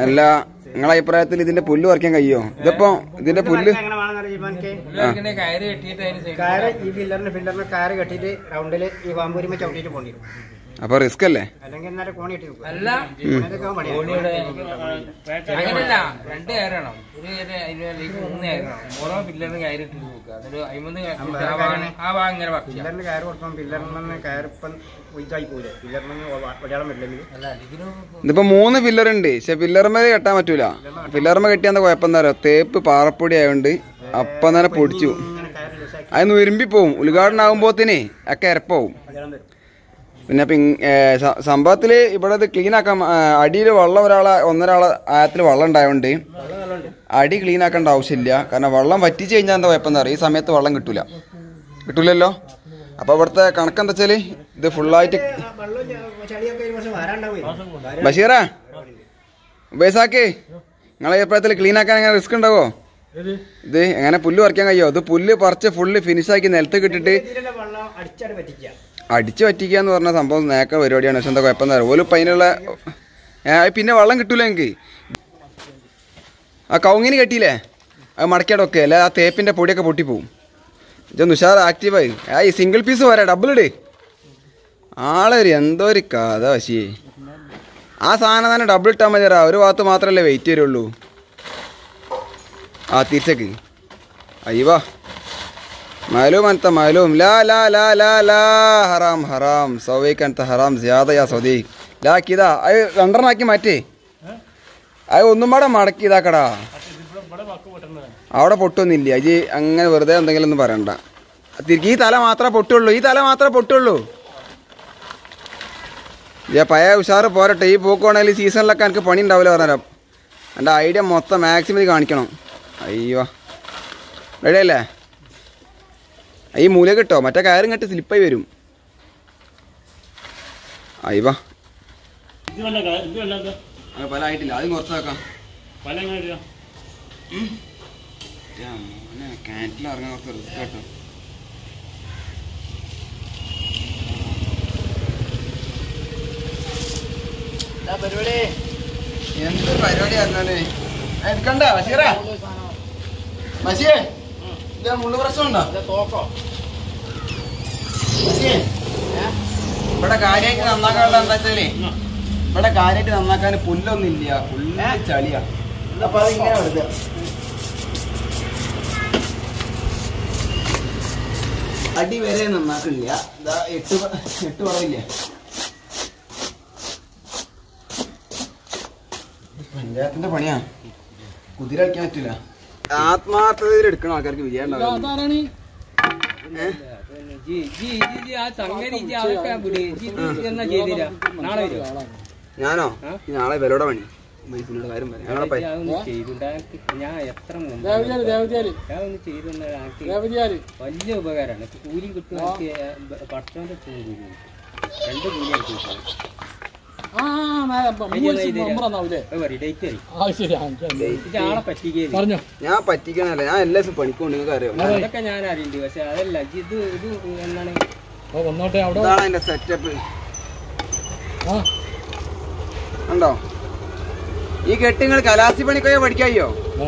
അല്ല നിങ്ങളെ അഭിപ്രായത്തിൽ ഇതിന്റെ പുല്ല് പറിക്കാൻ കഴിയോ ഇതിപ്പോ ഇതിന്റെ പുല്ല് എങ്ങനെ വേണമെന്ന് അറിയാം എനിക്ക് പുല്ല് കയറ് കെട്ടിയിട്ട് അതിന് സൈഡിൽ കാര് ഈ ഫില്ലറിന് ഫില്ലറിന് കാര് കെട്ടിയിട്ട് റൗണ്ടില് ഈ പാമ്പൂരിമ ചവിട്ടിയിട്ട് പോണ്ടി വരും അപ്പൊ റിസ്ക് അല്ലേ അല്ലെങ്കിൽ എന്നാലും കോണി ഇട്ട് നിൽക്കും അല്ല അതൊക്കെ പണിയാണ് കോണിയുടെ അങ്ങനെയല്ല രണ്ട് കയറണം ഒരു കയറ് അതിന് അല്ലെങ്കിൽ മൂന്ന് കയറണം ഓരോ പില്ലറിന് കയറിട്ട് നോക്കുക എന്നിട്ട് അയിമന്ന് കയറ്റിട്ട് ആ ഭാഗം ആ ഭാഗം ഇങ്ങനെ പറിക്കുക പില്ലറിന് കയറ് കൊടുക്കുമ്പോൾ പില്ലറിൽ നിന്ന് കയറിപ്പം ഇതായി പോയില്ലേ പില്ലറിൽ നിന്ന് ഒരാളം വരില്ലെങ്കിൽ അല്ല ഇതിന് ഇതിപ്പോ മൂന്ന് ഫില്ലർ ഉണ്ട് പക്ഷെ ഫില്ലർമേ കെട്ടാൻ പറ്റൂല ഫില്ലർമ കെട്ടിയാൽ കുഴപ്പം എന്താ പറയാ തേപ്പ് പാറപ്പൊടി ആയതുകൊണ്ട് അപ്പം തന്നെ പൊടിച്ചു ഇങ്ങനെ കയറ് ലൂസാക്കി അത് ഉരുമ്പി പോവും ഉദ്ഘാടനം ആകുമ്പോത്തിനെ ഒക്കെ എരപ്പാവും ഒരാളം വരും പിന്നെ ഇപ്പൊ ഇങ്- ഏ, സ- സംഭവത്തില് ഇവിടെ ഇത് ക്ലീൻ ആക്കാൻ അടിയിൽ വെള്ളം ഒരാളെ ഒന്നൊരാളെ ആയത്തിൽ വെള്ളം ഉണ്ടായതുകൊണ്ട് അടി ക്ലീൻ ആക്കേണ്ട ആവശ്യമില്ല കാരണം വെള്ളം വറ്റിച്ച് കഴിഞ്ഞാൽ എന്താ കുഴപ്പം എന്താ പറയുക ഈ സമയത്ത് വെള്ളം കിട്ടൂല കിട്ടൂലല്ലോ അപ്പൊ ഇവിടുത്തെ കണക്കെന്താ വെച്ചാല് ഇത് ഫുള്ളായിട്ട് വെള്ളം ചളിയൊക്കെ ഒരു വർഷം വരാണ്ടാവും ബഷീറ ബേസാക്കേ നിങ്ങളെ അഭിപ്രായത്തിൽ ക്ലീൻ ആക്കാൻ എങ്ങനെ റിസ്ക് ഉണ്ടാവോ ഇത് എങ്ങനെ പുല്ല് പറിക്കാൻ കഴിയോ ഇത് പുല്ല് പറിച്ച് ഫുള്ള് ഫിനിഷാക്കി നിലത്ത് കിട്ടിട്ട് ഇതിലെ വെള്ളം അടിച്ചാട് പറ്റിക്കുക അടിച്ചു പറ്റിക്കുക എന്ന് പറഞ്ഞ സംഭവം നേക്ക പരിപാടിയാണ് പക്ഷെ എന്താ കുഴപ്പം എന്താ ഓലും ഇപ്പം അതിനുള്ള ഏ, പിന്നെ വെള്ളം കിട്ടൂല എനിക്ക് ആ കൗങ്ങിന് കെട്ടിയില്ലേ അത് മടക്കിയാടൊക്കെ അല്ലെ ആ തേപ്പിൻ്റെ പൊടിയൊക്കെ പൊട്ടിപ്പോവും ഇതൊന്ന് ഉഷാർ ആക്റ്റീവായി ആ ഈ സിംഗിൾ പീസ് പോരാ ഡബിൾ ഇട് ആളൊരു എന്തോ ഒരു കഥ വശിയേ ആ സാധനം തന്നെ ഡബിൾ ഇട്ടാൽ മതിയറാ ഒരു ഭാഗത്ത് മാത്രമല്ലേ വെയിറ്റ് വരുള്ളൂ ആ തിരിച്ചേക്ക് അയ്യവാ मालूम अंत मालूम ला ला ला ला ला ഹറാം ഹറാം സൗവേക്ക് അന്ത ഹറാം ജ്യാദ യാ സൗദീഖ് ലാ കിതാ അത് രണ്ടെണ്ണാക്കി മാറ്റി അത് ഒന്നും പാടെ മടക്കി ഇതാക്കടാ അവിടെ പൊട്ടൊന്നുമില്ല അജി അങ്ങനെ വെറുതെ എന്തെങ്കിലും ഒന്നും പറയണ്ട തിരികെ ഈ തല മാത്രമേ പൊട്ടുള്ളൂ ഈ തല മാത്രമേ പൊട്ടുള്ളൂ ഞാൻ പഴയ ഉഷാറ് പോരട്ടെ ഈ പോക്കുവാണെങ്കിൽ സീസണിലൊക്കെ എനിക്ക് പണി ഉണ്ടാവില്ല പറഞ്ഞാലോ എൻ്റെ ഐഡിയ മൊത്തം മാക്സിമം ഇത് കാണിക്കണം അയ്യോ റെഡി അല്ലേ ഈ മൂല കിട്ടോ മറ്റേ കയറും കെട്ട് സ്ലിപ്പായി വരും അയ്യവാ ഇത് വല്ല കാ- ഇത് വല്ല ഇത് പല ആയിട്ടില്ല ആദ്യം കുറച്ച് നോക്കാം പല എങ്ങനെ ഇടുക? കാറ്റിൽ ഇറങ്ങാൻ കുറച്ച് റിസ്ക് കേട്ടോ പരിപാടി എന്ത് പരിപാടി പറഞ്ഞാലേ എടുക്കണ്ട ബഷീറ ബഷീർ ഇത് മുള്ളു പ്രശ്നമുണ്ടോ തോക്കോ ബഷീർ ഇവിടെ കാര്യമായിട്ട് നന്നാക്കാനുള്ള എന്താ വെച്ചാലേ ഇവിടെ കാര്യമായിട്ട് നന്നാക്കാൻ പുല്ലൊന്നും ഇല്ല പുല്ല് ചളിയാ അപ്പൊ അതിങ്ങനെ വെറുതെ അടി വരെ നന്നാക്കില്ല ഇതാ എട്ട് പ- എട്ട് പറയില്ലേ പഞ്ചായത്തിന്റെ പണിയാ കുതിര കളിക്കാൻ പറ്റില്ല ആത്മാർത്ഥതയിൽ എടുക്കണ ആൾക്കാർക്ക് വിജയം ഉണ്ടാവില്ല ഏഹ് ജി ജി ജി ജി ആ സംഗതി ജി അതൊക്കെ വിട് ജി ഇത് എന്നാ ചെയ്തില്ല നാളെ വരുമോ ഞാനോ ഈ നാളെ വിലയുടെ പണി മൈസൂരിയുടെ കാര്യം പറയാം ഞങ്ങളെ പരി- അതൊന്ന് ചെയ്തുണ്ട് അതൊക്കെ ഞാൻ എത്ര മുമ്പ് ഞാൻ ഒന്ന് ചെയ്തുണ്ട് എനിക്ക് വലിയ ഉപകാരമാണ് കൂലി കിട്ടും എനിക്ക് പട്ടണത്തെ കൂലി രണ്ട് കൂലി എനിക്ക് കിട്ടും ഡേറ്റ് ഇത് ആളെ പറ്റിക്കുകയും പറഞ്ഞോ ഞാൻ പറ്റിക്കണല്ലേ ഞാൻ എല്ലാ ദിവസവും പണിക്കൊണ്ട് നിങ്ങൾക്ക് അറിയാം അതൊക്കെ ഞാൻ അറിയണ്ട് പക്ഷെ അതല്ല ജി ഇത് ഇത് എന്താണ് അപ്പൊ വന്നോട്ടെ അവിടെ ഇതാണ് അതിന്റെ സെറ്റപ്പ് ആ ഉണ്ടോ ഈ കെട്ടിങ്ങൾ കലാസി പണിക്കോയ പഠിക്കായോ ആ.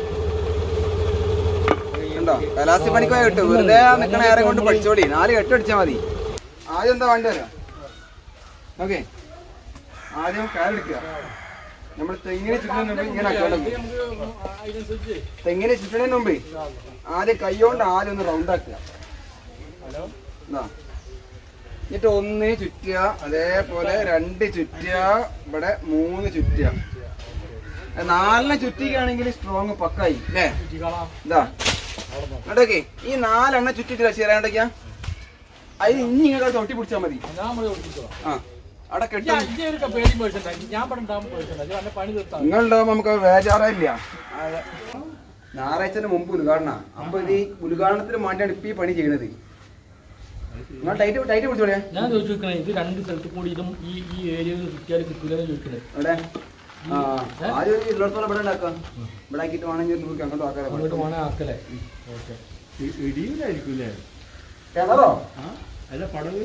ഉണ്ടോ കലാസി പണിക്കോയ കിട്ടും വെറുതെ നിക്കണ നേരം കൊണ്ട് പഠിച്ചോളി നാല് കെട്ട് അടിച്ചാൽ മതി ആദ്യം എന്താ വേണ്ടി വരാം ഓക്കെ ആദ്യം കാലെടുക്കുക നമ്മൾ തെങ്ങിനെ ചുറ്റുന്നതിന് മുമ്പ് ഇങ്ങനെ ആക്കിയാൽ മതി. തെങ്ങിനെ ചുറ്റുന്നതിന് മുമ്പ് ആദ്യം കൈകൊണ്ട് ആദ്യം ഒന്ന് റൗണ്ട് ആക്കുക ഇതാ. എന്നിട്ട് ഒന്ന് ചുറ്റുക അതേപോലെ രണ്ട് ചുറ്റുക ഇവിടെ മൂന്ന് ചുറ്റുക അത് നാലിനെ ചുറ്റിക്കുകയാണെങ്കിൽ സ്ട്രോങ് പക്കായി അല്ലേ ഇതാ എന്നിട്ടൊക്കെ ഈ നാലെണ്ണ ചുറ്റിട്ട് ചേരാണ്ടൊക്കെയാ അതിൽ ഇനി ഇങ്ങനെ തൊട്ടി പിടിച്ചാൽ മതി ഞാൻ ഇവിടെ വിളിച്ചോളാം. ആ അവിടെ ഈ കെട്ടും അഞ്ചേരൊക്കെ പേടി മേടിച്ചിട്ടുണ്ടായി ഞാൻ ഇവിടെ ഉണ്ടാകുമ്പോൾ മേടിച്ചിട്ടുണ്ടായി അവന്റെ പണി തീർത്താൽ നിങ്ങളുണ്ടാവുമ്പോ നമുക്ക് വേജാറില്ല ഞായറാഴ്ചന് മുമ്പ് ഉദ്ഘാടന അപ്പൊ ഇത് ഈ ഉദ്ഘാടനത്തിന് വേണ്ടിയാണ് ഇപ്പൊ ഈ പണി ചെയ്യണത് നിങ്ങൾ ടൈറ്റ് ടൈറ്റ് പിടിച്ചോളിയാ ഞാൻ ചോദിച്ചിരിക്കണേ ഇത് രണ്ട് സ്ഥലത്ത് കൂടി ഇതും ഈ ഈ ഏരിയയിൽ കിട്ടിയാൽ കിട്ടൂലെന്ന് ചോദിക്കണേ അവിടെ ആ ആദ്യം ഒരു ഉള്ളിടത്തോളം ഇവിടെ ഉണ്ടാക്കാം ഇവിടെ ആക്കിയിട്ട് വേണമെങ്കിൽ നമുക്ക് അങ്ങോട്ട് അങ്ങോട്ട് ആക്കാം വേണേ ആക്കലേ ഓക്കെ ഇടിയിലായിരിക്കൂലേ കിണറോ ആ അല്ല പടവ്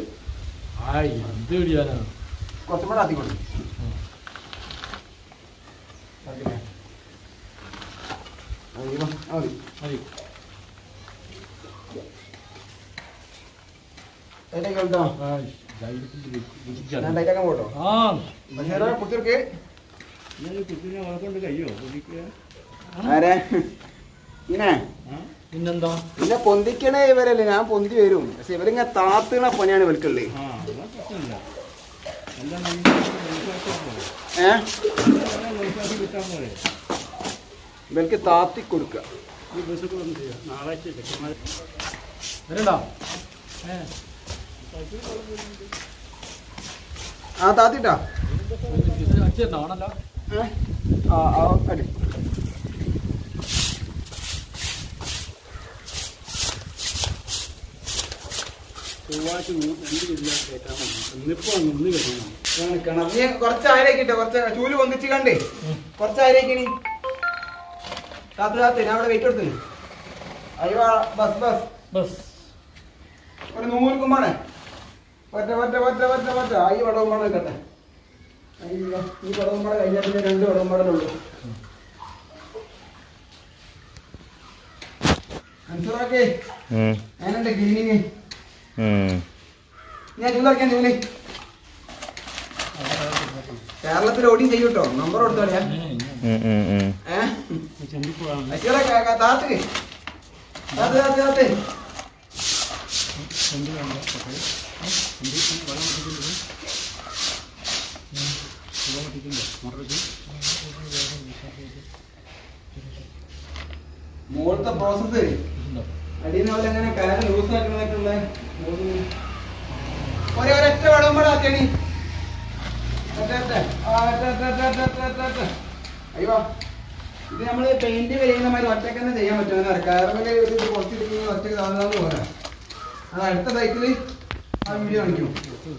ആയി എന്ത് പിടിയാനാ കുറച്ചും കൂടെ ആക്കിക്കോളൂ അയ്യോ, ആ മതി. മതി അതിലേക്ക് കേട്ടോ ആ, ധൈര്യത്തിൽ വിളിച്ചാ ഞാൻ മതി. ഡൈറ്റാക്കാൻ പോട്ടോ ആ ബഷീറ കുട്ടികൾക്ക് ഇന്നലെ കുട്ടിനെ വളർക്കൊണ്ട് കഴിയോ കുട്ടിക്ക് ആരെ ഇനെ ആ പിന്നെന്താ പിന്നെ പൊന്തിക്കണേ ഇവരല്ലേ ഞാൻ പൊന്തി വരും പക്ഷെ ഇവരിങ്ങനെ താത്തുന്ന പണിയാണ് ഇവർക്കുള്ളത് ആ അതാ പ്രശ്നമില്ല എന്താ ഏ മനസ്സിലാക്കി കിട്ടാൻ പോലെ ഇവർക്ക് താത്തി കൊടുക്കുക ഈ ബസ്സൊക്കെ വന്ന് ചെയ്യാം ഞായറാഴ്ച ചെക്കന്മാർ വരണ്ടോ ഏ ആ താത്തിട്ടാ അടിച്ചിട്ടുണ്ടോ ആണല്ലോ ഏ? ആ ആ അടി ചൊവ്വാഴ്ച മൂ- രണ്ട് ജില്ല കയറ്റാൻ മതി ഇന്നിപ്പോ നിന്ന് കയറ്റണം നീ കുറച്ച് ആയിരേക്ക് ഇട്ടോ കുറച്ച് ചൂല് പൊന്തിച്ച് കണ്ടേ കുറച്ച് ആയിരേക്കിനി താത്ത് താത്ത് ഞാൻ അവിടെ വെയിറ്റ് കൊടുത്തു അയ്യോ ആ, ബസ് ബസ് ബസ് ഒരു നൂൽക്കുമ്പാണേ ഒറ്റ ഒറ്റ ഒറ്റ ഒറ്റ ഒറ്റ ആ ഈ വടവുമ്പാട നിൽക്കട്ടെ അയ്യോ, ഈ വടവുമ്പാട കഴിഞ്ഞാൽ പിന്നെ രണ്ട് വടവുമ്പാടലുള്ളൂ മനസ്സിലാക്കേ ഞാനുണ്ട് ക്ലീനിങ് ഞാൻ ചൂലാക്കിയാൻ ജോലി കേരളത്തിൽ ഓടിയും ചെയ്യൂട്ടോ നമ്പർ കൊടുത്തോളിയാ ഏഹ് ചെമ്പിപ്പോഴാണ് അശ്വര താത്ത് താത്ത് താത്ത് താത്ത് മുകളിലത്തെ പ്രോസസ് അടിയിൽ നിന്ന് അവരെങ്ങനെ കാര്യം ലൂസ് ആക്കണതൊക്കെയുള്ള ഒരേ ഒരൊറ്റ വടംബട ആക്കണി അയ്യോ ഇത് നമ്മള് പെയിന്റ് ചെയ്യുന്ന മാതിരി ഒറ്റക്ക് തന്നെ ചെയ്യാൻ പറ്റും കാരമല് ഒരു ഇത് കുറച്ചിരിക്കുന്ന ഒറ്റക്ക് താഴ്ന്നു പോരാ അത് അടുത്ത സൈക്കിള് ആ വീഡിയോ കാണിക്കും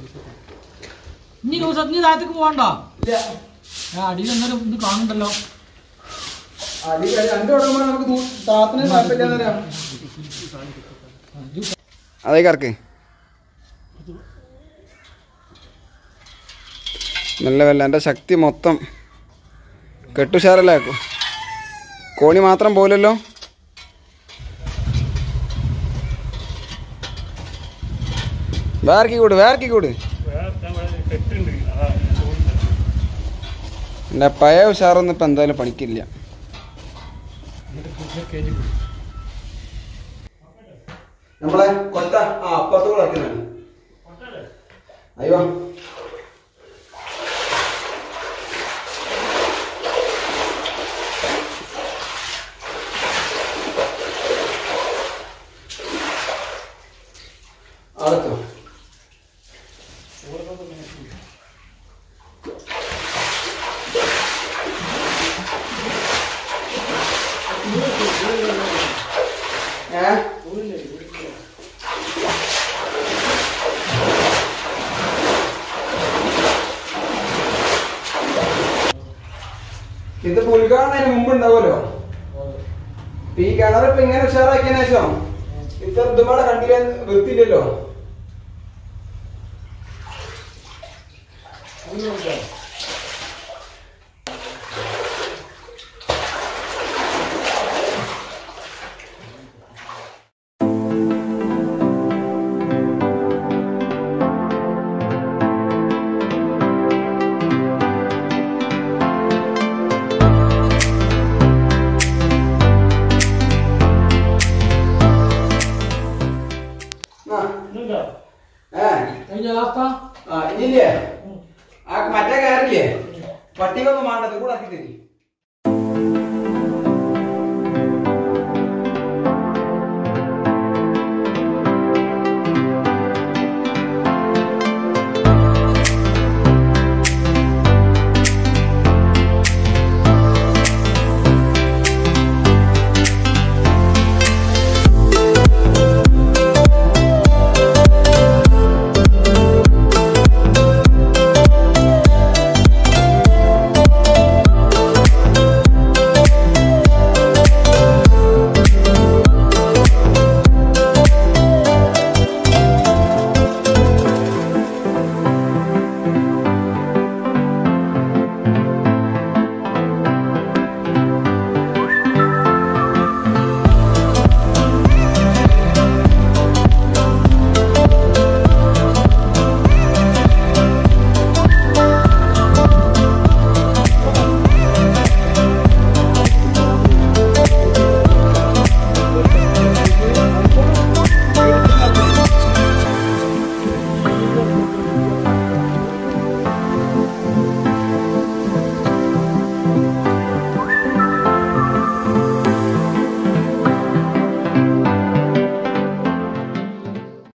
ഇനി ദിവസം നീ താഴത്തേക്ക് പോകണ്ട ഇല്ല അടിയിൽ എന്നാലും ഇത് കാണണ്ടല്ലോ അടി രണ്ട് വടംബട നമുക്ക് ദൂ- താത്തിന് കുഴപ്പമില്ലാന്ന് പറയാം അതേ കറക്ക് നല്ല വല്ല എൻ്റെ ശക്തി മൊത്തം കെട്ടുഷാറല്ലേ കോണി മാത്രം പോലല്ലോ വേർക്കി കൂട് വേർക്കി കൂട് വേറെ കെട്ടുണ്ട് അതാ എൻ്റെ പഴയ ഉഷാറൊന്നും ഇപ്പം എന്തായാലും പണിക്കില്ല നമ്മളെ കൊട്ട ആ അപ്പുറത്ത് കൂടെ വെക്കുന്നതാണ് അയ്യോ അടച്ചോ ഏ ഇത് ഉദ്ഘാടനത്തിന് മുമ്പ് ഉണ്ടാവുമല്ലോ ഇപ്പൊ ഈ കിണർ ഇപ്പൊ ഇങ്ങനെ ഉഷാറാക്കിയതിനു ശേഷം ഇത്ര ഇതുമാടെ കണ്ടില്ല വൃത്തിയില്ലല്ലോ ആ, ഇന്നുണ്ടോ ഏ കഴിഞ്ഞ ലാസ്റ്റാ ആ ഇനിയില്ലേ ആ മറ്റേ കയറില്ലേ പട്ടികൊന്നും വേണ്ടത് കൂടെ ആക്കി തരി